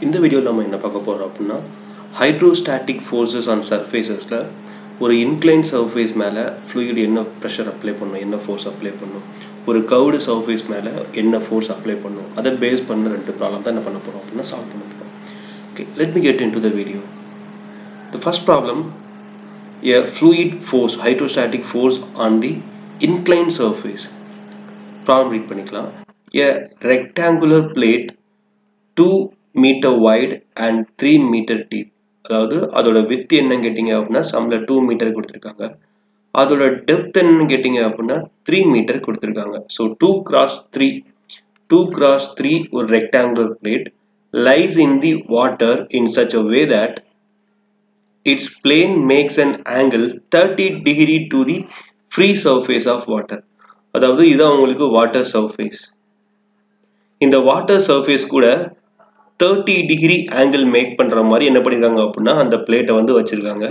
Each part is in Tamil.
இந்த வீடியோவில் நம்ம என்ன பார்க்க போகிறோம் அப்படின்னா ஹைட்ரோஸ்டாட்டிக் ஃபோர்ஸஸ் ஆன் சர்ஃபேசஸில் ஒரு இன்க்ளைன் சர்ஃபேஸ் மேலே ஃப்ளூயிட் என்ன ப்ரெஷர் அப்ளை பண்ணும் என்ன ஃபோர்ஸ் அப்ளை பண்ணும் ஒரு கவுடு சர்ஃபேஸ் மேலே என்ன ஃபோர்ஸ் அப்ளை பண்ணும் அதை பேஸ் பண்ண ரெண்டு ப்ராப்ளம் தான் என்ன பண்ண போகிறோம் அப்படின்னா சால்வ் பண்ண போகிறோம் okay let me get into the video the first problem a fluid force hydrostatic force on the inclined surface problem read பண்ணிக்கலாம் a rectangular plate 2 meter wide and 3 meter deep அதாவது அதோட வித் என்னன்னு கேட்டிங்க அப்படின்னா சம்ல டூ மீட்டர் கொடுத்துருக்காங்க அதோட டெப்த் என்னன்னு கேட்டிங்க அப்படின்னா த்ரீ மீட்டர் கொடுத்துருக்காங்க so two cross three two cross three ஒரு rectangular plate lies in the water in such a way that its plane makes an angle 30 degree to the free surface of water அதாவது இது உங்களுக்கு வாட்டர் சர்ஃபேஸ் இந்த வாட்டர் சர்ஃபேஸ் கூட தேர்ட்டி டிகிரி ஆங்கிள் மேக் பண்ற மாதிரி என்ன பண்ணிருக்காங்க அப்படின்னா அந்த பிளேட்டை வந்து வச்சிருக்காங்க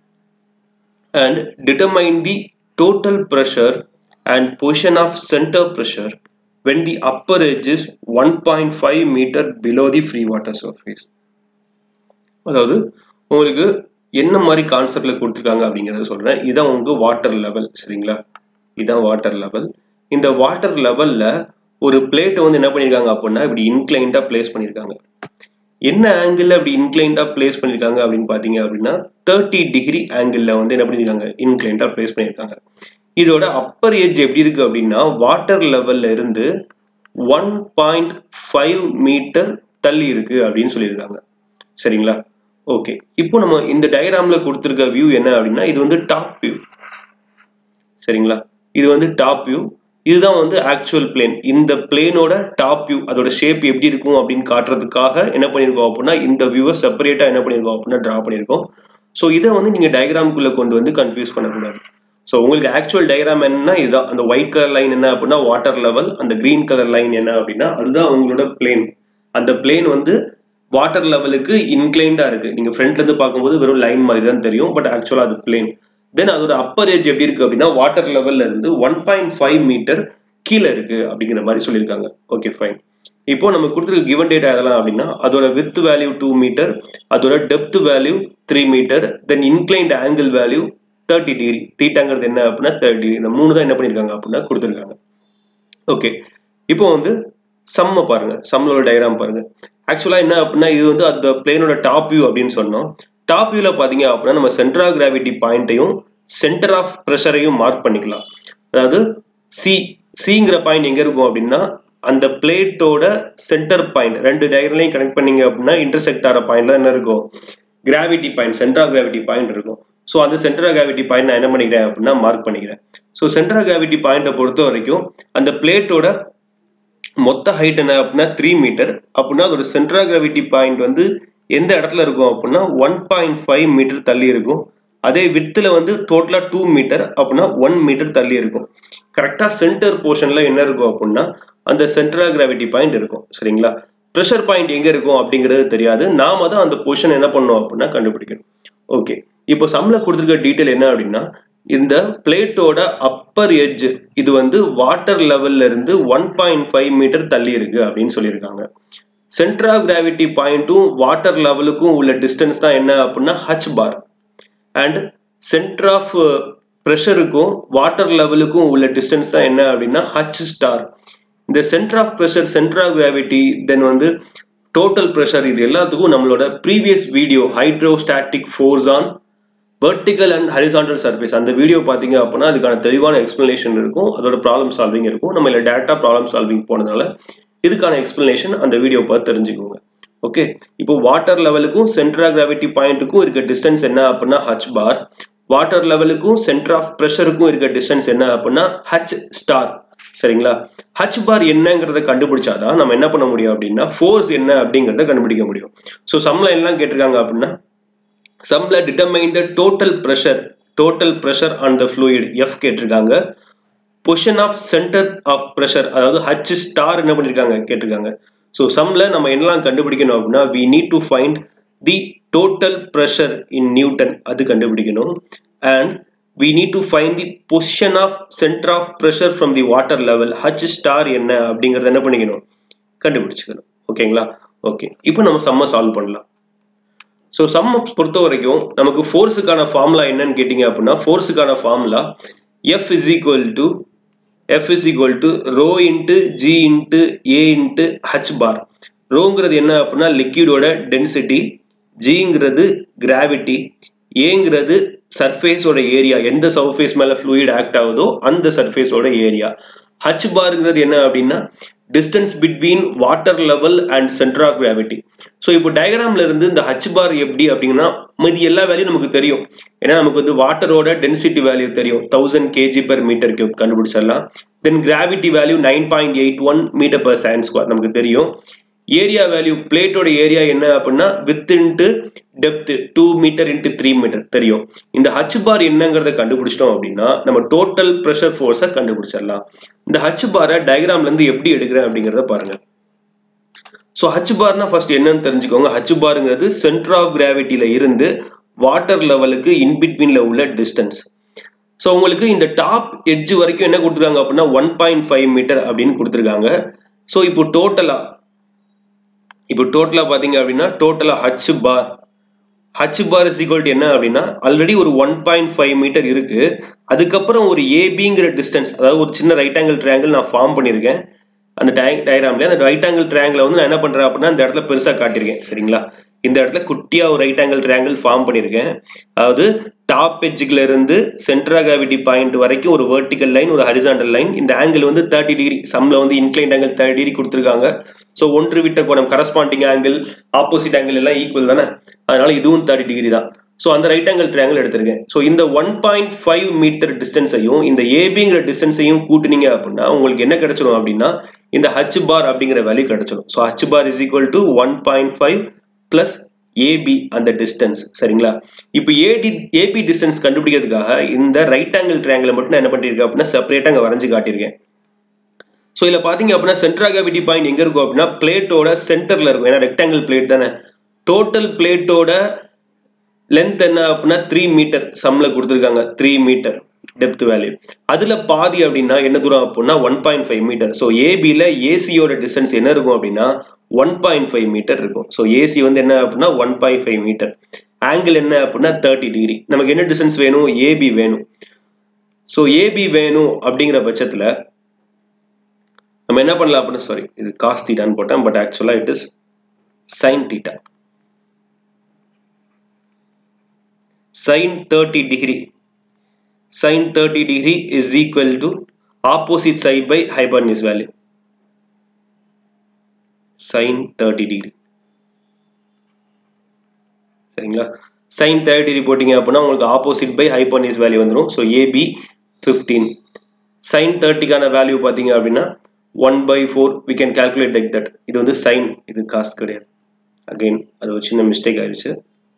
and determine the total pressure and position of centre pressure when the upper edge is 1.5 meter below the free water surface அதாவது உங்களுக்கு என்ன மாதிரி கான்செப்ட்ல கொடுத்துருக்காங்க அப்படிங்கிறத சொல்றேன் இதான் உங்களுக்கு வாட்டர் லெவல் சரிங்களா இதான் வாட்டர் லெவல் இந்த வாட்டர் லெவல்ல ஒரு பிளேட்டை வந்து என்ன பண்ணியிருக்காங்க அப்படின்னா இப்படி இன்க்ளைண்டா பிளேஸ் பண்ணியிருக்காங்க என்ன ஆங்கிள் அப்படி இன்க்ளைண்டா பிளேஸ் பண்ணியிருக்காங்க அப்படின்னு பாத்தீங்க அப்படின்னா தேர்ட்டி டிகிரி ஆங்கிள் வந்து என்ன பண்ணியிருக்காங்க இன்க்ளைண்டா பிளேஸ் பண்ணியிருக்காங்க இதோட அப்பர் ஏஜ் எப்படி இருக்கு அப்படின்னா வாட்டர் லெவல்ல இருந்து ஒன் பாயிண்ட் ஃபைவ் மீட்டர் தள்ளி இருக்கு அப்படின்னு சொல்லியிருக்காங்க சரிங்களா ஓகே இப்போ நம்ம இந்த டயக்ராம்ல கொடுத்துருக்க வியூ என்ன அப்படின்னா இது வந்து டாப் வியூ சரிங்களா இது வந்து டாப் வியூ இதுதான் வந்து ஆக்சுவல் பிளேன் இந்த பிளேனோட டாப் வியூ அதோட ஷேப் எப்படி இருக்கும் அப்படின்னு காட்டுறதுக்காக என்ன பண்ணியிருக்கோம் அப்படின்னா இந்த வியூவை செப்பரேட்டா என்ன பண்ணியிருக்கோம் அப்படின்னா டிரா பண்ணியிருக்கோம் ஸோ இதை வந்து நீங்க டயக்ராம்குள்ள கொண்டு வந்து கன்ஃபியூஸ் பண்ணக்கூடாது ஸோ உங்களுக்கு ஆக்சுவல் டயக்ராம் என்னன்னா இதுதான் அந்த ஒயிட் கலர் லைன் என்ன அப்படின்னா வாட்டர் லெவல் அந்த கிரீன் கலர் லைன் என்ன அப்படின்னா அதுதான் உங்களோட பிளேன் அந்த பிளேன் வந்து வாட்டர் லெவலுக்கு இன்க்ளைண்டா இருக்கு நீங்க ஃப்ரண்ட்ல இருந்து பார்க்கும்போது வெறும் லைன் மாதிரி தான் தெரியும் பட் ஆக்சுவலா அது பிளேன் தென் அதோட அப்பர் ஏஜ் எப்படி இருக்கு அப்படின்னா வாட்டர் லெவல்ல இருந்து ஒன் பாயிண்ட் ஃபைவ் மீட்டர் கீழே இருக்கு அப்படிங்கிற மாதிரி சொல்லியிருக்காங்க ஓகே ஃபைன் இப்போ நம்ம கொடுத்துருக்க கிவன் டேட்டா எதெல்லாம் அப்படின்னா அதோட வித் வேல்யூ டூ மீட்டர் அதோட depth value three metre then inclined angle value thirty degree தீட்டாங்கிறது என்ன அப்படின்னா தேர்ட்டி டிகிரி இந்த மூணு தான் என்ன பண்ணியிருக்காங்க அப்படின்னா கொடுத்துருக்காங்க ஓகே இப்போ வந்து சம்ம பாருங்க சம்மளோட டயக்ராம் பாருங்க ஆக்சுவலா என்ன அப்படின்னா இது வந்து அந்த பிளேனோட டாப் வியூ அப்படின்னு சொன்னோம் டாப் வியூல பாத்தீங்க அப்படின்னா நம்ம சென்டர் ஆஃப் கிராவிட்டி பாயிண்ட்டையும் சென்டர் ஆஃப் ப்ரெஷரையும் மார்க் பண்ணிக்கலாம் அதாவது சி சிங்கிற பாயிண்ட் எங்க இருக்கும் அப்படின்னா அந்த பிளேட்டோட சென்டர் பாயிண்ட் ரெண்டு டயக்ரலையும் கனெக்ட் பண்ணீங்க அப்படின்னா இன்டர்செக்ட் ஆகிற பாயிண்ட்ல என்ன இருக்கும் gravity point centre of gravity point இருக்கும் ஸோ அந்த சென்டர் ஆஃப் கிராவிட்டி பாயிண்ட் நான் என்ன பண்ணிக்கிறேன் அப்படின்னா மார்க் பண்ணிக்கிறேன் ஸோ சென்டர் ஆஃப் கிராவிட்டி பாயிண்ட்டை பொறுத்த வரைக்கும் அந்த பிளேட்டோட மொத்த ஹைட் என்ன அப்படின்னா த்ரீ மீட்டர் அப்படின்னா அதோட சென்ட்ரா கிராவிட்டி பாயிண்ட் வந்து எந்த இடத்துல இருக்கும் அப்படின்னா ஒன் பாயிண்ட் ஃபைவ் மீட்டர் தள்ளி இருக்கும் அதே வித்தில் வந்து டோட்டலாக டூ மீட்டர் அப்படின்னா ஒன் மீட்டர் தள்ளி இருக்கும் கரெக்டாக சென்டர் போர்ஷனில் என்ன இருக்கும் அப்படின்னா அந்த சென்ட்ரா கிராவிட்டி பாயிண்ட் இருக்கும் சரிங்களா ப்ரெஷர் பாயிண்ட் எங்கே இருக்கும் அப்படிங்கிறது தெரியாது நாம தான் அந்த பொசிஷன் என்ன பண்ணோம் அப்படின்னா கண்டுபிடிக்கணும் ஓகே இப்போ சம்ல கொடுத்துருக்க டீட்டெயில் என்ன அப்படின்னா இந்த பிளேட்டோட அப்பர் எட்ஜ் இது வந்து வாட்டர் லெவல்ல இருந்து ஒன் பாயிண்ட் ஃபைவ் மீட்டர் தள்ளி இருக்கு அப்படின்னு சொல்லியிருக்காங்க சென்டர் ஆஃப் கிராவிட்டி பாயிண்ட்டும் வாட்டர் லெவலுக்கும் உள்ள டிஸ்டன்ஸ் தான் என்ன அப்படின்னா H bar and centre of ப்ரெஷருக்கும் வாட்டர் லெவலுக்கும் உள்ள டிஸ்டன்ஸ் தான் என்ன அப்படின்னா ஹச் ஸ்டார் இந்த centre of pressure centre of gravity then வந்து டோட்டல் ப்ரெஷர் இது எல்லாத்துக்கும் நம்மளோட previous video hydrostatic force on vertical and horizontal surface அந்த வீடியோ பார்த்தீங்க அப்படின்னா அதுக்கான தெளிவான எக்ஸ்பிளனேஷன் இருக்கும் அதோட ப்ராப்ளம் சால்விங் இருக்கும் நம்ம இல்லை டேட்டா ப்ராப்ளம் சால்விங் போனதுனால இதுக்கான எக்ஸ்பிளனேஷன் அந்த வீடியோ பார்த்து தெரிஞ்சுக்கோங்க ஓகே இப்போ வாட்டர் லெவலுக்கும் சென்டர் கிராவிட்டி பாயிண்ட்டுக்கும் இருக்க டிஸ்டன்ஸ் என்ன அப்படின்னா ஹச் பார் வாட்டர் லெவலுக்கும் சென்டர் ஆஃப் ப்ரெஷருக்கும் இருக்க டிஸ்டன்ஸ் என்ன அப்படின்னா ஹச் ஸ்டார் சரிங்களா ஹச் பார் என்னங்கிறத கண்டுபிடிச்சாதான் நம்ம என்ன பண்ண முடியும் அப்படின்னா ஃபோர்ஸ் என்ன அப்படிங்கிறத கண்டுபிடிக்க முடியும் ஸோ சம்ல எல்லாம் கேட்டிருக்காங்க அப்படின்னா சம்ல determine the total pressure total pressure on the fluid F கேட்டிருக்காங்க position of centre of pressure அதாவது ஹச் ஸ்டார் என்ன பண்ணியிருக்காங்க கேட்டிருக்காங்க ஸோ சம்ல நம்ம என்னெல்லாம் கண்டுபிடிக்கணும் அப்படின்னா we need to find the total pressure in newton அது கண்டுபிடிக்கணும் and we need to find the position of centre of pressure from the water level H star என்ன அப்படிங்கறத என்ன பண்ணிக்கணும் கண்டுபிடிச்சுக்கணும் ஓகேங்களா ஓகே இப்போ நம்ம சம்மை சால்வ் பண்ணலாம் ஸோ சம்மை பொறுத்த வரைக்கும் நமக்கு ஃபோர்ஸுக்கான ஃபார்முலா என்னன்னு கேட்டிங்க அப்படின்னா ஃபோர்ஸுக்கான formula F is equal to F is equal to rho into G into A into H bar ரோங்கிறது என்ன அப்படின்னா லிக்யூடோட டென்சிட்டி ஜிங்கிறது கிராவிட்டி ஏங்கிறது சர்ஃபேஸோட ஏரியா எந்த சர்ஃபேஸ் மேலே ஃப்ளூயிட் ஆக்ட் ஆகுதோ அந்த சர்ஃபேஸோட ஏரியா ஹச் பார்ங்கிறது என்ன அப்படின்னா distance between water level and centre of gravity so இப்போ டயக்ராம்ல இருந்து இந்த ஹச் பார் எப்படி அப்படிங்கன்னா மீதி எல்லா வேல்யூ நமக்கு தெரியும் ஏன்னா நமக்கு வந்து வாட்டரோட டென்சிட்டி வேல்யூ தெரியும் thousand KG per metre cube கண்டுபிடிச்சிடலாம் then gravity value nine point eight one metre per science square நமக்கு தெரியும் ஏரியா வேல்யூ பிளேட்டோட ஏரியா என்ன அப்படின்னா width into depth two metre into three metre தெரியும் இந்த ஹச் பார் என்னங்கிறத கண்டுபிடிச்சிட்டோம் அப்படின்னா நம்ம டோட்டல் ப்ரெஷர் ஃபோர்ஸை கண்டுபிடிச்சிடலாம் இந்த ஹச் பாரை டயக்ராம்ல இருந்து எப்படி எடுக்கிறேன் அப்படிங்கிறத பாருங்க ஸோ ஹச் பார்னா ஃபர்ஸ்ட் என்னன்னு தெரிஞ்சுக்கோங்க ஹச் பாருங்கிறது சென்டர் ஆஃப் கிராவிட்டியில இருந்து வாட்டர் லெவலுக்கு இன்பிட்வீன்ல உள்ள டிஸ்டன்ஸ் ஸோ உங்களுக்கு இந்த டாப் எட்ஜ் வரைக்கும் என்ன கொடுத்துருக்காங்க அப்படின்னா ஒன் பாயிண்ட் ஃபைவ் மீட்டர் அப்படின்னு கொடுத்துருக்காங்க ஸோ இப்போ டோட்டலா இப்போ டோட்டலா பாத்தீங்க அப்படின்னா டோட்டலா H bar H bar is equal என்ன அப்படின்னா ஆல்ரெடி ஒரு ஒன் பாயிண்ட் ஃபைவ் மீட்டர் இருக்கு அதுக்கப்புறம் ஒரு ஏபிங்கிற டிஸ்டன்ஸ் அதாவது ஒரு சின்ன ரைட் ஆங்கிள் ட்ரையாங்கிள் நான் ஃபார்ம் பண்ணியிருக்கேன் அந்த டை டயக்ராம்ல அந்த ரைட் ஆங்கிள் ட்ரையாங்கிளை வந்து நான் என்ன பண்றேன் அப்படின்னா இந்த இடத்துல பெருசா காட்டியிருக்கேன் சரிங்களா இந்த இடத்துல குட்டியா ஒரு ரைட் ஆங்கிள் ட்ரையாங்கிள் ஃபார்ம் பண்ணியிருக்கேன் அதாவது டாப் எட்ஜுக்குல இருந்து சென்ட்ரா கிராவிட்டி பாயிண்ட் வரைக்கும் ஒரு வெர்டிக்கல் லைன் ஒரு ஹரிசாண்டல் லைன் இந்த ஆங்கிள் வந்து தேர்ட்டி டிகிரி சம்ல வந்து இன்க்ளைண்ட் ஆங்கிள் தேர்ட்டி டிகிரி கொடுத்துருக்காங்க ஸோ ஒன்று விட்ட கோணம் கரஸ்பாண்டிங் ஆங்கிள் ஆப்போசிட் ஆங்கிள் எல்லாம் ஈக்குவல் தானே அதனால இதுவும் தேர்ட்டி டிகிரி தான் ஸோ அந்த ரைட் ஆங்கிள் ட்ரையாங்கிள் எடுத்திருக்கேன் ஸோ இந்த ஒன் பாயிண்ட் ஃபைவ் மீட்டர் டிஸ்டன்ஸையும் இந்த ஏபிங்கிற டிஸ்டன்ஸையும் கூட்டினீங்க அப்படின்னா உங்களுக்கு என்ன கிடைச்சிடும் அப்படின்னா இந்த ஹச் பார் அப்படிங்கிற வேல்யூ கிடைச்சிடும் so H bar is equal to one point five plus AB அந்த டிஸ்டன்ஸ் சரிங்களா இப்போ ஏடி ஏபி டிஸ்டன்ஸ் கண்டுபிடிக்கிறதுக்காக இந்த ரைட் ஆங்கிள் ட்ரையாங்கிள் மட்டும் நான் என்ன பண்ணிருக்கேன் அப்படின்னா செப்பரேட்டாக அங்கே வரைஞ்சு காட்டியிருக்கேன் ஸோ இதில் பார்த்தீங்க அப்படின்னா சென்ட்ரா கிராவிட்டி பாயிண்ட் எங்கே இருக்கும் அப்படின்னா பிளேட்டோட சென்டரில் இருக்கும் ஏன்னா ரெக்டாங்கிள் பிளேட் தானே டோட்டல் பிளேட்டோட லென்த் என்ன அப்படின்னா த்ரீ மீட்டர் சம்ல கொடுத்துருக்காங்க த்ரீ மீட்டர் டெப்த் வேல்யூ அதுல பாதி அப்படின்னா என்ன தூரம் அப்படின்னா one point five metre so ஏபியில் ஏசியோட டிஸ்டன்ஸ் என்ன இருக்கும் அப்படின்னா ஒன் பாயிண்ட் ஃபைவ் மீட்டர் இருக்கும் ஸோ ஏசி வந்து என்ன அப்படின்னா one point five metre angle என்ன அப்படின்னா தேர்ட்டி டிகிரி நமக்கு என்ன டிஸ்டன்ஸ் வேணும் ஏபி வேணும் ஸோ ஏபி வேணும் அப்படிங்கிற பட்சத்தில் நம்ம என்ன பண்ணலாம் அப்படின்னா சாரி இது காஸ் தீட்டான்னு போட்டேன் பட் ஆக்சுவலாக it is sine theta sin 30 degree sin 30 degree is equal to opposite side by hypotenuse value sin 30 degree சரிங்களா sin 30 degree போட்டிங்க அப்படின்னா உங்களுக்கு ஆப்போசிட் பை ஹைபோனிஸ் வேல்யூ வந்துடும் ஸோ ஏபி ஃபிஃப்டீன் sin 30 கான வேல்யூ பார்த்தீங்க அப்படின்னா one by four we can calculate like that இது வந்து சைன் இது காஸ்ட் கிடையாது அகைன் அது ஒரு சின்ன மிஸ்டேக் ஆயிடுச்சு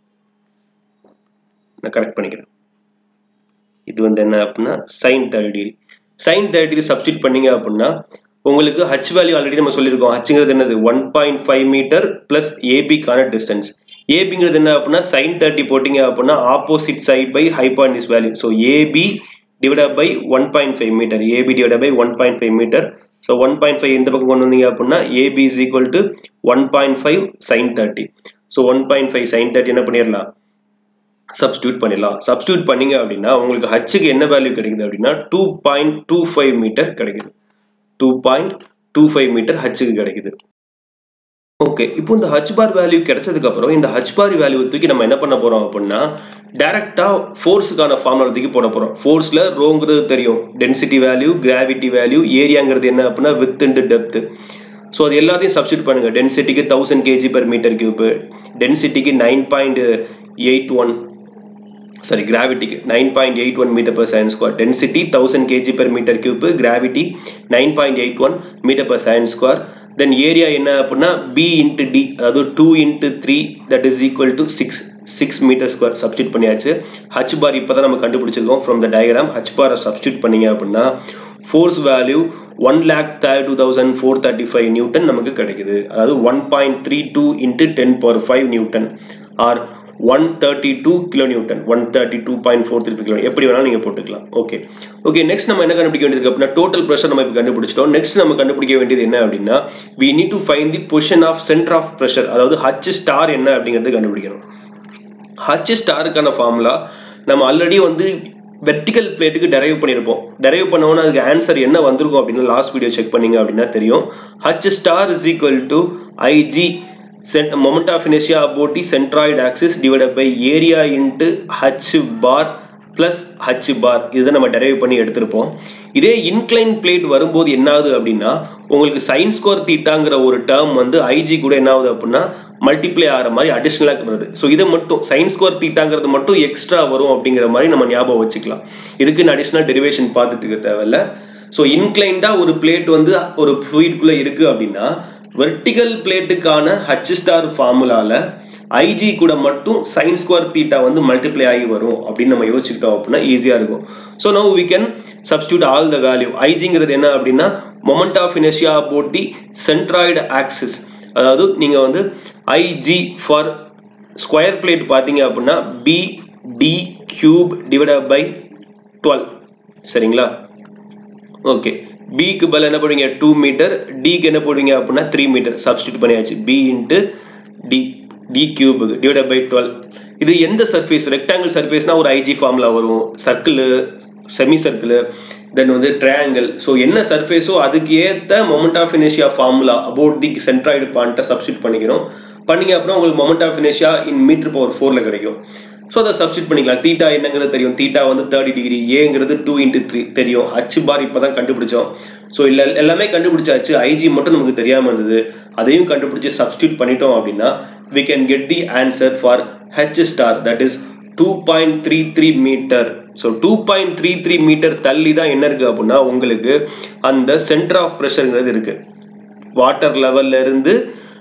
நான் கரெக்ட் பண்ணிக்கிறேன் இது வந்து என்ன அப்படின்னா sine thirty degree sine thirty degree substitute பண்ணீங்க அப்படின்னா உங்களுக்கு ஹச் வேல்யூ ஆல்ரெடி நம்ம சொல்லியிருக்கோம் ஹச்ங்கிறது என்னது one point five metre plus ஏபிக்கான டிஸ்டன்ஸ் ஏபிங்கிறது என்ன அப்படின்னா சைன் தேர்ட்டி போட்டிங்க அப்படின்னா opposite side by hypotenuse value so AB divide by one point five metre AB divide by one point five metre so one point five இந்த பக்கம் கொண்டு வந்தீங்க அப்படின்னா AB is equal to one point five sine thirty so one point five sine thirty என்ன பண்ணிடலாம் சப்ஸ்டியூட் பண்ணிடலாம் சப்ஸ்டியூட் பண்ணீங்க அப்படின்னா உங்களுக்கு ஹச்சுக்கு என்ன வேல்யூ கிடைக்குது அப்படின்னா two point two five metre கிடைக்குது two point two five metre ஹச்சுக்கு கிடைக்குது ஓகே இப்போ இந்த ஹச் பார் வேல்யூ கிடைச்சதுக்கு அப்புறம் இந்த ஹச் பார் வேல்யூ தூக்கி நம்ம என்ன பண்ண போறோம் அப்படின்னா டைரக்டா ஃபோர்ஸுக்கான ஃபார்முலா தூக்கி போட போறோம் ஃபோர்ஸ்ல ரோங்கிறது தெரியும் டென்சிட்டி வேல்யூ கிராவிட்டி வேல்யூ ஏரியாங்கிறது என்ன அப்படின்னா வித் இன்டு டெப்த் ஸோ அது எல்லாத்தையும் சப்ஸ்டியூட் பண்ணுங்க டென்சிட்டிக்கு thousand KG per metre cube டென்சிட்டிக்கு nine point eight one sorry கிராவிட்டிக்கு nine point eight one metre per science square density thousand KG per metre cube gravity nine point eight one metre per science square then area என்ன அப்படின்னா பி இன்ட்டு டி அதாவது two into three that is equal to six six metre square substitute பண்ணியாச்சு ஹச் பார் இப்போ தான் நம்ம கண்டுபிடிச்சிருக்கோம் ஃப்ரம் த டயக்ராம் ஹச் பாரை சப்ஸ்டியூட் பண்ணீங்க அப்படின்னா force value one lakh thirty two thousand four thirty five newton நமக்கு கிடைக்குது அதாவது one point three two into ten power five newton or one thirty two kilo newton one thirty two point four three kilo எப்படி வேணாலும் நீங்கள் போட்டுக்கலாம் ஓகே ஓகே நெக்ஸ்ட் நம்ம என்ன கண்டுபிடிக்க வேண்டியது அப்படின்னா டோட்டல் ப்ரெஷர் நம்ம இப்போ கண்டுபிடிச்சிட்டோம் நெக்ஸ்ட் நம்ம கண்டுபிடிக்க வேண்டியது என்ன அப்படின்னா we need to find the position of centre of pressure அதாவது ஹச் ஸ்டார் என்ன அப்படிங்கிறது கண்டுபிடிக்கணும் ஹச் ஸ்டாருக்கான ஃபார்முலா நம்ம ஆல்ரெடி வந்து வெர்டிக்கல் பிளேட்டுக்கு டெரைவ் பண்ணியிருப்போம் டெரைவ் பண்ணோன்னா அதுக்கு ஆன்சர் என்ன வந்திருக்கும் அப்படின்னு லாஸ்ட் வீடியோ செக் பண்ணீங்க அப்படின்னா தெரியும் H star is equal to IG cent moment of inertia about the centroid axis divided by area into H bar plus H bar இதுதான் நம்ம டெரைவ் பண்ணி எடுத்திருப்போம் இதே இன்க்ளைன் பிளேட் வரும்போது என்ன ஆகுது அப்படின்னா உங்களுக்கு சைன் ஸ்கோர் தீட்டாங்கிற ஒரு டேர்ம் வந்து ஐஜி கூட என்ன ஆகுது அப்படின்னா மல்டிப்ளை ஆகிற மாதிரி அடிஷ்னலாக வருது ஸோ இதை மட்டும் சைன் ஸ்கொயர் தீட்டாங்கிறது மட்டும் எக்ஸ்ட்ரா வரும் அப்படிங்கிற மாதிரி நம்ம ஞாபகம் வச்சுக்கலாம் இதுக்கு அடிஷ்னல் டெரிவேஷன் பார்த்துட்டு இருக்க தேவையில்ல ஸோ இன்க்ளைண்டாக ஒரு பிளேட் வந்து ஒரு ஃப்ளூயிட்குள்ளே இருக்குது அப்படின்னா வெர்டிகல் பிளேட்டுக்கான ஹச் ஸ்டார் ஃபார்முலாவில் ஐஜி கூட மட்டும் சைன் ஸ்கொயர் தீட்டா வந்து மல்டிப்ளை ஆகி வரும் அப்படின்னு நம்ம யோசிச்சுக்கிட்டோம் அப்படின்னா ஈஸியாக இருக்கும் so now we can substitute all the value ஐஜிங்கிறது என்ன அப்படின்னா moment of inertia about the centroid axis அதாவது நீங்கள் வந்து ஐஜி ஃபார் ஸ்கொயர் பிளேட் பார்த்தீங்க அப்படின்னா B D cube divide by twelve சரிங்களா ஓகே பிக்கு பதில் என்ன போடுவீங்க டூ மீட்டர் டிக்கு என்ன போடுவீங்க அப்படின்னா த்ரீ மீட்டர் சப்ஸ்டியூட் பண்ணியாச்சு பி இன்ட்டு டி டி கியூபுக்கு டிவைட் பை டுவெல் இது எந்த சர்ஃபேஸ் ரெக்டாங்கிள் சர்ஃபேஸ்னா ஒரு ஐஜி ஃபார்மில் வரும் சர்க்கிள் செமி சர்க்கிள் தென் வந்து ட்ரையாங்கிள் ஸோ என்ன சர்ஃபேஸோ அதுக்கு ஏற்ற மொமெண்ட் ஆஃப் இனேஷியா ஃபார்முலா அபவுட் தி சென்ட்ராய்டு பாயிண்ட்டை சப்ஸ்டியூட் பண்ணிக்கிறோம் பண்ணிங்க அப்புறம் உங்களுக்கு மொமெண்ட் ஆஃப் இனேஷியா இன் மீட்டர் பவர் ஃபோரில் கிடைக்கும் ஸோ அதை சப்ஸ்டியூட் பண்ணிக்கலாம் தீட்டா என்னங்கிறது தெரியும் தீட்டா வந்து தேர்ட்டி டிகிரி ஏங்கிறது டூ இன்ட்டு த்ரீ தெரியும் ஹச் பார் இப்போ தான் கண்டுபிடிச்சோம் ஸோ இல்லை எல்லாமே கண்டுபிடிச்சாச்சு ஐஜி மட்டும் நமக்கு தெரியாமல் இருந்தது அதையும் கண்டுபிடிச்சி சப்ஸ்டியூட் பண்ணிட்டோம் அப்படின்னா we can get the answer for H star that is two point three three metre so two point three three metre தள்ளி தான் என்ன இருக்குது அப்படின்னா உங்களுக்கு அந்த சென்டர் ஆஃப் ப்ரெஷருங்கிறது இருக்குது வாட்டர் லெவல்ல இருந்து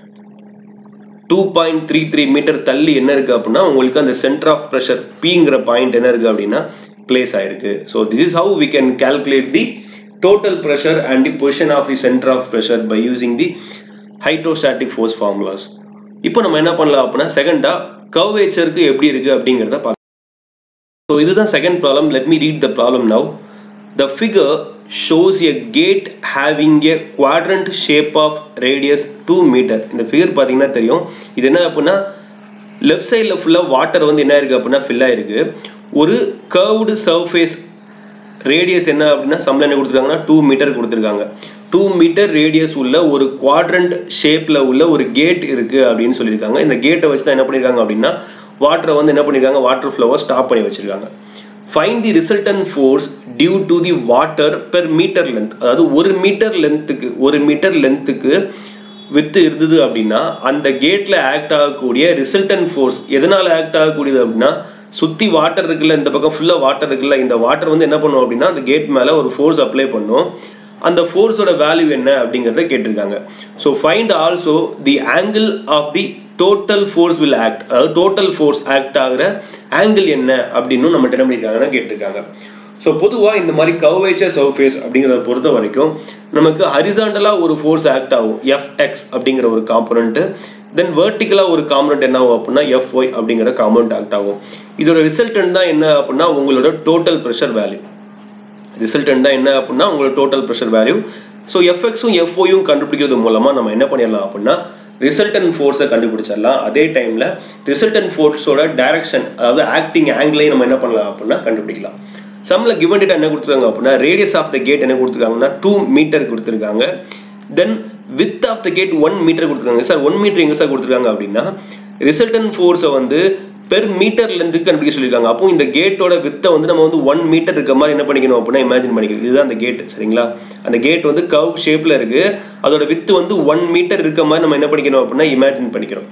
two point three three metre தள்ளி என்ன இருக்குது அப்படின்னா உங்களுக்கு அந்த சென்டர் ஆஃப் ப்ரெஷர் பிங்கிற பாயிண்ட் என்ன இருக்குது அப்படின்னா பிளேஸ் ஆயிருக்கு so this is how we can calculate the total pressure and the position of the centre of pressure by using the hydrostatic force formulas இப்போ நம்ம என்ன பண்ணலாம் அப்படின்னா செகண்டா கர்வேச்சருக்கு எப்படி இருக்கு அப்படிங்கிறத பார்க்கலாம் ஸோ இதுதான் second problem let me read the problem now the figure shows a gate having a quadrant shape of radius two metre இந்த ஃபிகர் பார்த்தீங்கன்னா தெரியும் இது என்ன அப்படின்னா லெஃப்ட் சைடில் ஃபுல்லாக வாட்டர் வந்து என்ன இருக்குது அப்படின்னா ஃபில் ஆயிருக்கு ஒரு கர்வ்டு சர்ஃபேஸ் ரேடியஸ் என்ன அப்படின்னா சம்பளம் என்ன கொடுத்துருக்காங்கன்னா டூ மீட்டர் கொடுத்துருக்காங்க டூ மீட்டர் ரேடியஸ் உள்ள ஒரு குவாட்ரண்ட் ஷேப்பில் உள்ள ஒரு கேட் இருக்குது அப்படின்னு சொல்லியிருக்காங்க இந்த கேட்டை வச்சு தான் என்ன பண்ணியிருக்காங்க அப்படின்னா வாட்டரை வந்து என்ன பண்ணியிருக்காங்க வாட்டர் ஃப்ளோவை ஸ்டாப் பண்ணி வச்சிருக்காங்க find the resultant force due to the water per metre length அதாவது ஒரு மீட்டர் லென்த்துக்கு ஒரு மீட்டர் லென்த்துக்கு வித்து இருந்தது அப்படின்னா அந்த கேட்ல ஆக்ட் ஆகக்கூடிய ரிசல்டன் ஃபோர்ஸ் எதனால ஆக்ட் ஆகக்கூடியது அப்படின்னா சுத்தி வாட்டர் இருக்குல்ல இந்த பக்கம் ஃபுல்லா வாட்டர் இருக்குல்ல இந்த வாட்டர் வந்து என்ன பண்ணும் அப்படின்னா அந்த கேட் மேல ஒரு ஃபோர்ஸ் அப்ளை பண்ணும் அந்த ஃபோர்ஸோட வேல்யூ என்ன அப்படிங்கிறத கேட்டிருக்காங்க so find also the angle of the total force will act அதாவது டோட்டல் ஃபோர்ஸ் ஆக்ட் ஆகிற ஆங்கிள் என்ன அப்படின்னு நம்ம என்ன பண்ணியிருக்காங்கன்னா கேட்டிருக்காங்க ஸோ பொதுவாக இந்த மாதிரி கர்வேச்சர் சர்ஃபேஸ் அப்படிங்கிறத பொறுத்த வரைக்கும் நமக்கு ஹரிசாண்டலாக ஒரு ஃபோர்ஸ் ஆக்ட் ஆகும் எஃப்எக்ஸ் அப்படிங்கிற ஒரு காம்பனண்ட்டு தென் வேர்ட்டிக்கலாக ஒரு காம்பனண்ட் என்ன ஆகும் அப்படின்னா எஃப்ஒய் அப்படிங்கிற காம்பனண்ட் ஆக்ட் ஆகும் இதோட ரிசல்டன்ட் தான் என்ன அப்படின்னா உங்களோட டோட்டல் ப்ரெஷர் வேல்யூ ரிசல்டன்ட் தான் என்ன அப்படின்னா உங்களோட டோட்டல் ப்ரெஷர் வேல்யூ ஸோ எஃப்எக்ஸும் எஃப்ஓயும் கண்டுபிடிக்கிறது மூலமாக நம்ம என்ன பண்ணிடலாம் அப்படின்னா ரிசல்டன் ஃபோர்ஸை கண்டுபிடிச்சிடலாம் அதே டைமில் ரிசல்டன் ஃபோர்ஸோட டைரக்ஷன் அதாவது ஆக்டிங் ஆங்கிளையும் நம்ம என்ன பண்ணலாம் அப்படின்னா கண்டுபிடிக்கலாம் சம்மில் கிவன் டேட்டா என்ன கொடுத்துருக்காங்க அப்படின்னா ரேடியஸ் ஆஃப் த கேட் என்ன கொடுத்துருக்காங்கன்னா டூ மீட்டர் கொடுத்துருக்காங்க then width of the gate one metre கொடுத்துருக்காங்க சார் ஒன் மீட்டர் எங்கே சார் கொடுத்துருக்காங்க அப்படின்னா ரிசல்டன் ஃபோர்ஸை வந்து பெர் மீட்டர் லென்த்துக்கு கண்டுபிடிக்க சொல்லியிருக்காங்க அப்போ இந்த கேட்டோட வித்தை வந்து நம்ம வந்து ஒன் மீட்டர் இருக்க மாதிரி என்ன பண்ணிக்கணும் அப்படின்னா இமேஜின் பண்ணிக்கணும் இதுதான் அந்த கேட் சரிங்களா அந்த கேட் வந்து கவ் ஷேப்ல இருக்கு அதோட வித்து வந்து ஒன் மீட்டர் இருக்க மாதிரி நம்ம என்ன பண்ணிக்கணும் அப்படின்னா இமேஜின் பண்ணிக்கிறோம்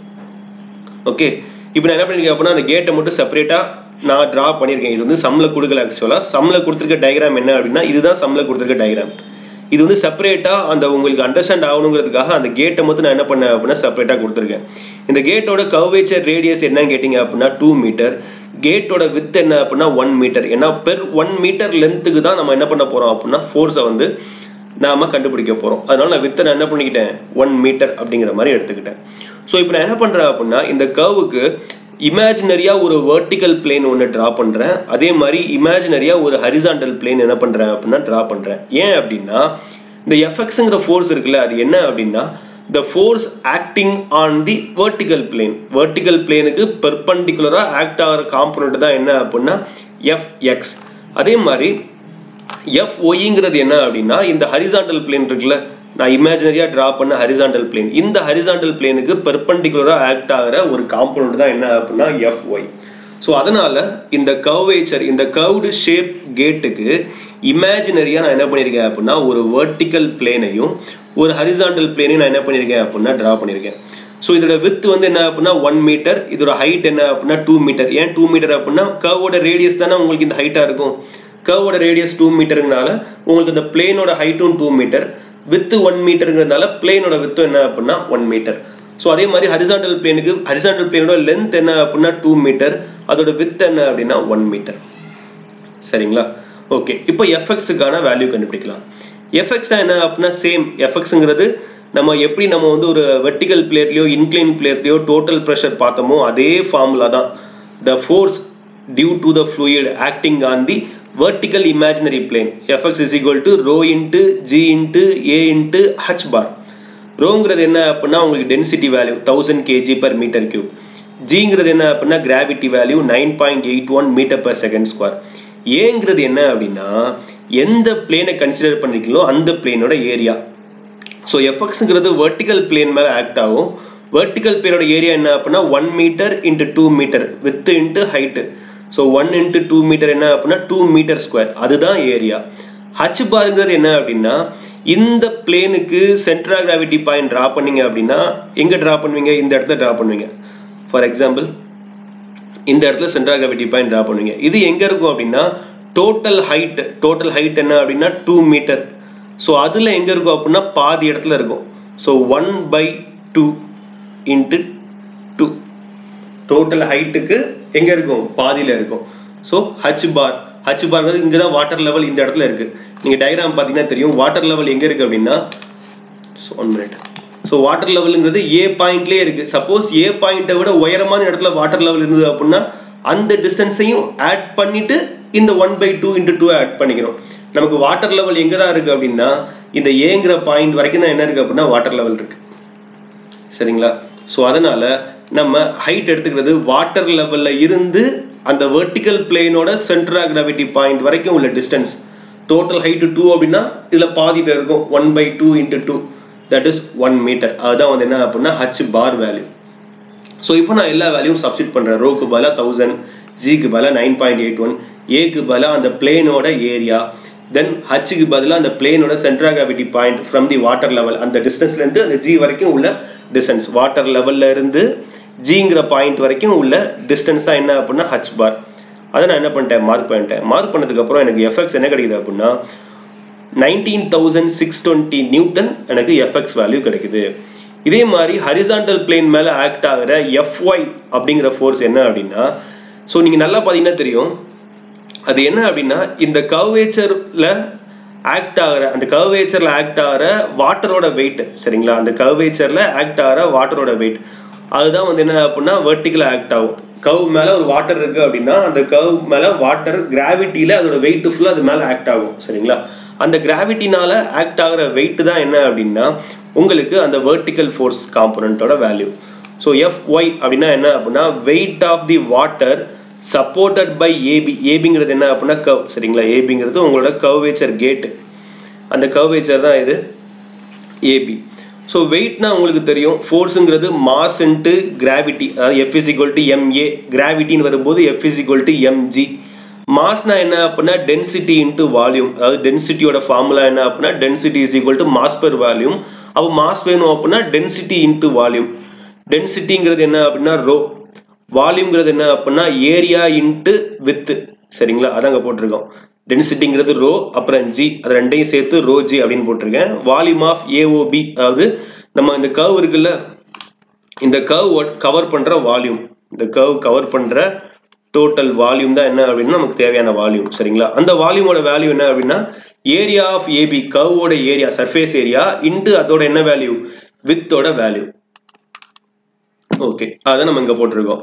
ஓகே இப்போ நான் என்ன பண்ணிருக்கேன் அப்படின்னா அந்த கேட்டை மட்டும் செப்பரேட்டா நான் டிரா பண்ணியிருக்கேன் இது வந்து சம்ல கொடுக்கல ஆக்சுவலா சம்ல கொடுத்துருக்க டயக்ராம் என்ன அப்படின்னா இதுதான் சம்ல கொடுத்துருக்க டயக்ராம் இது வந்து செப்பரேட்டாக அந்த உங்களுக்கு அண்டர்ஸ்டாண்ட் ஆகணுங்கிறதுக்காக அந்த கேட்டை மட்டும் நான் என்ன பண்ணேன் அப்படின்னா செப்பரேட்டாக கொடுத்துருக்கேன் இந்த கேட்டோட கர்வேச்சர் ரேடியஸ் என்னன்னு கேட்டிங்க அப்படின்னா டூ மீட்டர் கேட்டோட வித் என்ன அப்படின்னா ஒன் மீட்டர் ஏன்னா பெர் ஒன் மீட்டர் லென்த்துக்கு தான் நம்ம என்ன பண்ண போகிறோம் அப்படின்னா ஃபோர்ஸை வந்து நாம கண்டுபிடிக்க போகிறோம் அதனால நான் வித்தை நான் என்ன பண்ணிக்கிட்டேன் ஒன் மீட்டர் அப்படிங்கிற மாதிரி எடுத்துக்கிட்டேன் ஸோ இப்போ நான் என்ன பண்ணுறேன் அப்படின்னா இந்த கர்வுக்கு இமேஜினரியா ஒரு வெர்டிக்கல் பிளேன் ஒன்று டிரா பண்றேன் அதே மாதிரி இமேஜினரியா ஒரு ஹரிசாண்டல் பிளேன் என்ன பண்றேன் அப்படின்னா டிரா பண்றேன் ஏன் அப்படின்னா இந்த எஃப்எக்ஸுங்கிற ஃபோர்ஸ் இருக்குல்ல அது என்ன அப்படின்னா the force acting on the vertical plane vertical பிளேனுக்கு பெர்பண்டிகுலரா ஆக்ட் ஆகிற காம்பனண்ட் தான் என்ன அப்படின்னா எஃப்எக்ஸ் அதே மாதிரி எஃப் ஒய்ங்கிறது என்ன அப்படின்னா இந்த ஹரிசாண்டல் பிளேன் இருக்குல்ல நான் இமேஜினரியா டிரா பண்ண ஹரிசாண்டல் பிளேன் இந்த ஹரிசாண்டல் பிளேனுக்கு பெர்பண்டிகுலரா ஆக்ட் ஆகிற ஒரு காம்பனண்ட் தான் என்ன அப்படின்னா எஃப் ஒய் ஸோ அதனால இந்த கர்வேச்சர் இந்த கர்வ்டு ஷேப் கேட்டுக்கு இமேஜினரியா நான் என்ன பண்ணியிருக்கேன் அப்படின்னா ஒரு வெர்டிக்கல் பிளேனையும் ஒரு ஹரிசாண்டல் பிளேனையும் நான் என்ன பண்ணியிருக்கேன் அப்படின்னா டிரா பண்ணியிருக்கேன் ஸோ இதோட வித் வந்து என்ன அப்படின்னா ஒன் மீட்டர் இதோட ஹைட் என்ன அப்படின்னா டூ மீட்டர் ஏன் டூ மீட்டர் அப்படின்னா கர்வோட ரேடியஸ் தானே உங்களுக்கு இந்த ஹைட்டா இருக்கும் கர்வோட ரேடியஸ் டூ மீட்டருங்கனால உங்களுக்கு இந்த பிளேனோட ஹைட்டும் டூ மீட்டர் வித்து ஒன் மீட்டருங்கிறதுனால பிளேனோட வித்தும் என்ன அப்படின்னா ஒன் மீட்டர் ஸோ அதே மாதிரி ஹரிசாண்டல் பிளேனுக்கு ஹரிசாண்டல் பிளேனோட லென்த் என்ன அப்படின்னா டூ மீட்டர் அதோட வித் என்ன அப்படின்னா ஒன் மீட்டர் சரிங்களா ஓகே இப்போ எஃப்எக்ஸுக்கான வேல்யூ கண்டுபிடிக்கலாம் எஃப்எக்ஸ் தான் என்ன அப்படின்னா சேம் எஃப்எக்ஸுங்கிறது நம்ம எப்படி நம்ம வந்து ஒரு வெர்டிக்கல் பிளேட்லையோ இன்க்ளைன் பிளேட்லையோ டோட்டல் ப்ரெஷர் பார்த்தோமோ அதே ஃபார்முலா தான் the force due to the fluid acting on the vertical imaginary plane fx is equal to rho into g into a into h bar ரோங்கிறது என்ன அப்படின்னா உங்களுக்கு density value thousand kg per metre cube ஜிங்கிறது என்ன அப்படின்னா gravity value nine point eight one metre per second square ஏங்கிறது என்ன அப்படின்னா எந்த பிளேனை கன்சிடர் பண்ணிருக்கீங்களோ அந்த பிளேனோட ஏரியா ஸோ எஃப்எக்ஸுங்கிறது வெர்டிக்கல் பிளேன் மேலே ஆக்ட் ஆகும் வெர்டிக்கல் பிளேனோட ஏரியா என்ன அப்படின்னா one metre into two metre width into height so one into two metre என்ன அப்படின்னா டூ மீட்டர் ஸ்கொயர் அதுதான் ஏரியா ஹச் பாருங்கிறது என்ன அப்படின்னா இந்த பிளேனுக்கு சென்ட்ரா கிராவிட்டி பாயிண்ட் ட்ரா பண்ணீங்க அப்படின்னா எங்க ட்ரா பண்ணுவீங்க இந்த இடத்துல ட்ரா பண்ணுவீங்க ஃபார் எக்ஸாம்பிள் இந்த இடத்துல சென்ட்ரா கிராவிட்டி பாயிண்ட் ட்ரா பண்ணுவீங்க இது எங்க இருக்கும் அப்படின்னா டோட்டல் ஹைட் டோட்டல் ஹைட் என்ன அப்படின்னா டூ மீட்டர் ஸோ அதில் எங்கே இருக்கும் அப்படின்னா பாதி இடத்துல இருக்கும் so one by two into two total ஹைட்டுக்கு எங்கே இருக்கும் பாதியில் இருக்கும் ஸோ ஹச் பார் ஹச் பார்ங்கிறது இங்கே தான் வாட்டர் லெவல் இந்த இடத்துல இருக்குது நீங்கள் டயக்ராம் பார்த்தீங்கன்னா தெரியும் வாட்டர் லெவல் எங்கே இருக்குது அப்படின்னா ஒன் மினிட் ஸோ வாட்டர் லெவலுங்கிறது ஏ பாயிண்ட்லேயே இருக்குது சப்போஸ் ஏ பாயிண்ட்டை விட உயரமான இடத்துல வாட்டர் லெவல் இருந்தது அப்படின்னா அந்த டிஸ்டன்ஸையும் ஆட் பண்ணிட்டு இந்த one by two into two add பண்ணிக்கிறோம் நமக்கு வாட்டர் லெவல் எங்கே தான் இருக்குது அப்படின்னா இந்த ஏங்கிற பாயிண்ட் வரைக்கும் தான் என்ன இருக்குது அப்படின்னா வாட்டர் லெவல் இருக்குது சரிங்களா ஸோ அதனால நம்ம ஹைட் எடுத்துக்கிறது வாட்டர் லெவலில் இருந்து அந்த வெர்டிக்கல் பிளேனோட சென்ட்ரா கிராவிட்டி பாயிண்ட் வரைக்கும் உள்ள டிஸ்டன்ஸ் டோட்டல் ஹைட்டு டூ அப்படின்னா இதில் பாதியில் இருக்கும் one by two into two that is one metre அதுதான் வந்து என்ன அப்படின்னா ஹச் பார் வேல்யூ ஸோ இப்போ நான் எல்லா வேல்யூவும் சப்ஸ்டிட் பண்ணுறேன் ரோக்கு பதிலாக தௌசண்ட் ஜிக்கு பதிலாக நைன் பாயிண்ட் எயிட் ஒன் ஏக்கு பதிலாக அந்த பிளேனோட ஏரியா தென் ஹச்சுக்கு பதிலாக அந்த பிளேனோட centre of gravity point from the water level அந்த டிஸ்டன்ஸ்லேருந்து அந்த ஜி வரைக்கும் உள்ள டிஸ்டன்ஸ் வாட்டர் லெவல்ல இருந்து ஜிங்கிற பாயிண்ட் வரைக்கும் உள்ள டிஸ்டன்ஸ் தான் என்ன அப்படின்னா ஹச் பார் அதை நான் என்ன பண்ணிட்டேன் மார்க் பண்ணிட்டேன் மார்க் பண்ணதுக்கப்புறம் எனக்கு எஃப்எக்ஸ் என்ன கிடைக்குது அப்படின்னா nineteen thousand six twenty newton எனக்கு எஃப்எக்ஸ் வேல்யூ கிடைக்குது இதே மாதிரி ஹரிசாண்டல் பிளேன் மேலே ஆக்ட் ஆகிற எஃப்ஒய் அப்படிங்கிற ஃபோர்ஸ் என்ன அப்படின்னா ஸோ நீங்கள் நல்லா பார்த்தீங்கன்னா தெரியும் அது என்ன அப்படின்னா இந்த கர்வேச்சரில் ஆக்ட் ஆகிற அந்த கர்வேச்சரில் ஆக்ட் ஆகிற வாட்டரோட வெயிட் சரிங்களா அந்த கர்வேச்சரில் ஆக்ட் ஆகிற வாட்டரோட வெயிட் அதுதான் வந்து என்ன அப்படின்னா வெர்டிக்கலாக ஆக்ட் ஆகும் கவ் மேலே ஒரு வாட்டர் இருக்குது அப்படின்னா அந்த கவ் மேலே வாட்டர் கிராவிட்டியில் அதோட வெயிட் ஃபுல்லாக அது மேலே ஆக்ட் ஆகும் சரிங்களா அந்த கிராவிட்டினால ஆக்ட் ஆகிற வெயிட் தான் என்ன அப்படின்னா உங்களுக்கு அந்த வெர்டிக்கல் ஃபோர்ஸ் காம்பனண்ட்டோட வேல்யூ ஸோ எஃப் ஒய் அப்படின்னா என்ன அப்படின்னா weight of the water supported by AB ஏபிங்கிறது என்ன அப்படின்னா கவ் சரிங்களா ஏபிங்கிறது உங்களோட கர்வேச்சர் கேட்டு அந்த கர்வேச்சர் தான் இது ஏபி ஸோ வெயிட்னா உங்களுக்கு தெரியும் ஃபோர்ஸுங்கிறது மாஸ் இன்ட்டு கிராவிட்டி அதாவது F is equal to MA கிராவிட்டின்னு வரும்போது F is equal to MG மாஸ்னா என்ன அப்படின்னா டென்சிட்டி இன்ட்டு வால்யூம் அதாவது டென்சிட்டியோட ஃபார்முலா என்ன அப்படின்னா density is equal to mass per volume அப்போ மாஸ் வேணும் அப்படின்னா டென்சிட்டி இன்ட்டு வால்யூம் டென்சிட்டிங்கிறது என்ன அப்படின்னா ரோ வால்யூம்ங்கிறது என்ன அப்படின்னா ஏரியா இன்ட்டு வித்து சரிங்களா அதாங்க போட்டிருக்கோம் டென்சிட்டிங்கிறது ரோ அப்புறம் ஜி அது ரெண்டையும் சேர்த்து ரோ ஜி அப்படின்னு போட்டிருக்கேன் வால்யூம் ஆஃப் ஏஓபி அதாவது நம்ம இந்த கர்வ் இருக்குல்ல இந்த கர்வ் கவர் பண்ற வால்யூம் இந்த கர்வ் கவர் பண்ற டோட்டல் வால்யூம் தான் என்ன அப்படின்னா நமக்கு தேவையான வால்யூம் சரிங்களா அந்த வால்யூமோட வேல்யூ என்ன அப்படின்னா ஏரியா ஆஃப் ஏபி கர்வோட ஏரியா சர்ஃபேஸ் ஏரியா இன்ட்டு அதோட என்ன வேல்யூ வித்தோட வேல்யூ ஓகே அதான் நம்ம இங்க போட்டிருக்கோம்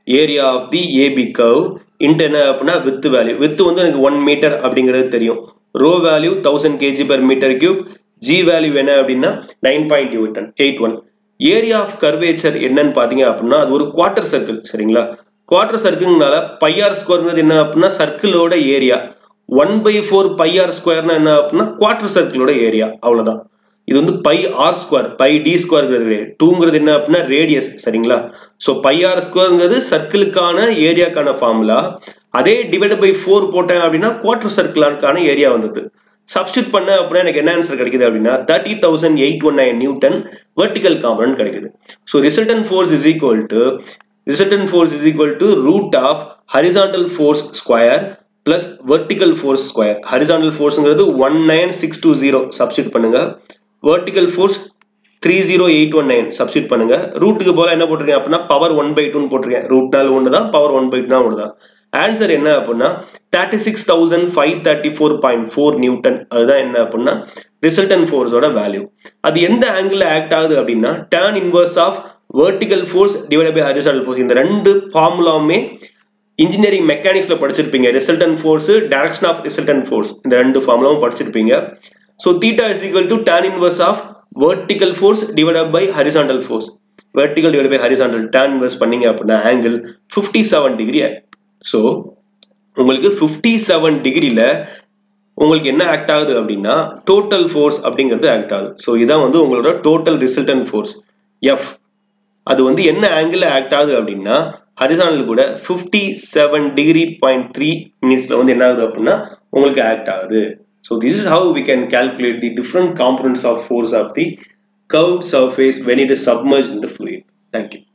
area of the AB curve into என்ன அப்படின்னா வித்து வேல்யூ வித்து வந்து எனக்கு ஒன் மீட்டர் அப்படிங்கிறது தெரியும் rho value thousand kg per metre cube G value என்ன அப்படின்னா nine point eight one area of curvature என்னன்னு பார்த்தீங்க அப்படின்னா அது ஒரு குவார்டர் சர்க்கிள் சரிங்களா குவார்டர் சர்க்கிள்னால பையார் ஸ்கொயர்ங்கிறது என்ன அப்படின்னா சர்க்கிளோட area one by four pi r ஸ்கொயர்னா என்ன அப்படின்னா குவார்டர் சர்க்கிளோட ஏரியா அவ்வளோதான் இது வந்து pi R square pi D ஸ்கொயர்ங்கிறது கிடையாது டூங்கிறது என்ன அப்படின்னா ரேடியஸ் சரிங்களா ஸோ பை ஆர் ஸ்கொயர்ங்கிறது சர்க்கிளுக்கான ஏரியாக்கான ஃபார்முலா அதே டிவைட் பை ஃபோர் போட்டேன் அப்படின்னா குவார்டர் சர்க்கிளான ஏரியா வந்தது சப்ஸ்டியூட் பண்ண அப்படின்னா எனக்கு என்ன ஆன்சர் கிடைக்குது அப்படின்னா thirty thousand eight one nine newton vertical component கிடைக்குது so resultant force is equal to resultant force is equal to root of horizontal force square plus vertical force square horizontal ஃபோர்ஸ்ங்கிறது one nine six two zero substitute பண்ணுங்க vertical force three zero eight one nine substitute பண்ணுங்க ரூட்டுக்கு போல என்ன போட்டிருக்கேன் அப்படின்னா பவர் ஒன் பை டூன்னு போட்டிருக்கேன் ரூட்னால ஒன்று தான் பவர் ஒன் பை டூ தான் ஒன்று தான் ஆன்சர் என்ன அப்படின்னா thirty six thousand five thirty four point four newton அதுதான் என்ன அப்படின்னா ரிசல்டன் ஃபோர்ஸோட வேல்யூ அது எந்த ஆங்கிள் ஆக்ட் ஆகுது அப்படின்னா tan inverse of vertical force divide by horizontal force இந்த ரெண்டு ஃபார்முலாவுமே இன்ஜினியரிங் மெக்கானிக்ஸ்ல படிச்சிருப்பீங்க resultant force direction of resultant force இந்த ரெண்டு ஃபார்முலாவும் படிச்சிருப்பீங்க so theta is equal to tan inverse of vertical force divide by horizontal force vertical divide by horizontal tan inverse பண்ணீங்க அப்படின்னா angle fifty seven degree so உங்களுக்கு ஃபிஃப்டி செவன் டிகிரியில் உங்களுக்கு என்ன ஆக்ட் ஆகுது அப்படின்னா டோட்டல் ஃபோர்ஸ் அப்படிங்கிறது ஆக்ட் ஆகுது ஸோ இதான் வந்து உங்களோட டோட்டல் ரிசல்டன் ஃபோர்ஸ் எஃப் அது வந்து என்ன ஆங்கிள் ஆக்ட் ஆகுது அப்படின்னா ஹரிசானல் கூட fifty seven degree point three மினிட்ஸில் வந்து என்ன ஆகுது அப்படின்னா உங்களுக்கு ஆக்ட் ஆகுது so this is how we can calculate the different components of force of the curved surface when it is submerged in the fluid. Thank you.